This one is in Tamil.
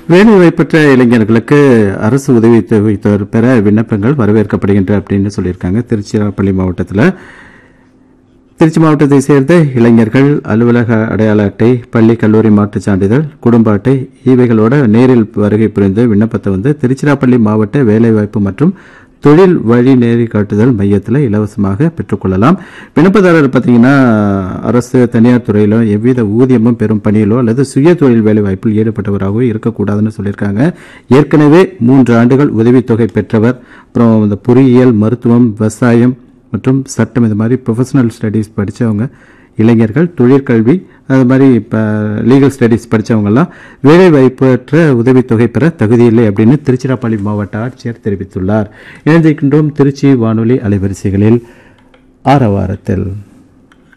வேலை பெற்ற இளைஞர்களுக்கு அரசு உதவி தொகை பெற விண்ணப்பங்கள் வரவேற்கப்படுகின்ற அப்படின்னு சொல்லியிருக்காங்க திருச்சிராப்பள்ளி மாவட்டத்தில் திருச்சி மாவட்டத்தை சேர்ந்த இளைஞர்கள் அலுவலக அடையாள அட்டை பள்ளி கல்லூரி மாற்றுச் சான்றிதழ் குடும்ப அட்டை இவைகளோட நேரில் வருகை புரிந்து விண்ணப்பத்தை வந்து திருச்சிராப்பள்ளி மாவட்ட வேலைவாய்ப்பு மற்றும் தொழில் வழி நேரி காட்டுதல் மையத்தில் இலவசமாக பெற்றுக்கொள்ளலாம் விண்ணப்பதாரர் பார்த்தீங்கன்னா அரசு தனியார் துறையிலோ எவ்வித ஊதியமும் பெறும் பணியிலோ அல்லது சுய தொழில் வேலை வாய்ப்பில் ஈடுபட்டவராகவோ இருக்கக்கூடாதுன்னு சொல்லியிருக்காங்க ஏற்கனவே மூன்று ஆண்டுகள் உதவித்தொகை பெற்றவர் அப்புறம் இந்த பொறியியல் மருத்துவம் விவசாயம் மற்றும் சட்டம் இது மாதிரி ப்ரொஃபஷனல் ஸ்டடீஸ் படித்தவங்க இளைஞர்கள் தொழிற்கல்வி அது மாதிரி இப்போ லீகல் ஸ்டடீஸ் படித்தவங்கெல்லாம் வேலை வாய்ப்பற்ற உதவித்தொகை பெற தகுதியில்லை அப்படின்னு திருச்சிராப்பள்ளி மாவட்ட ஆட்சியர் தெரிவித்துள்ளார் இணைந்திருக்கின்றோம் திருச்சி வானொலி அலைவரிசைகளில் ஆரவாரத்தில்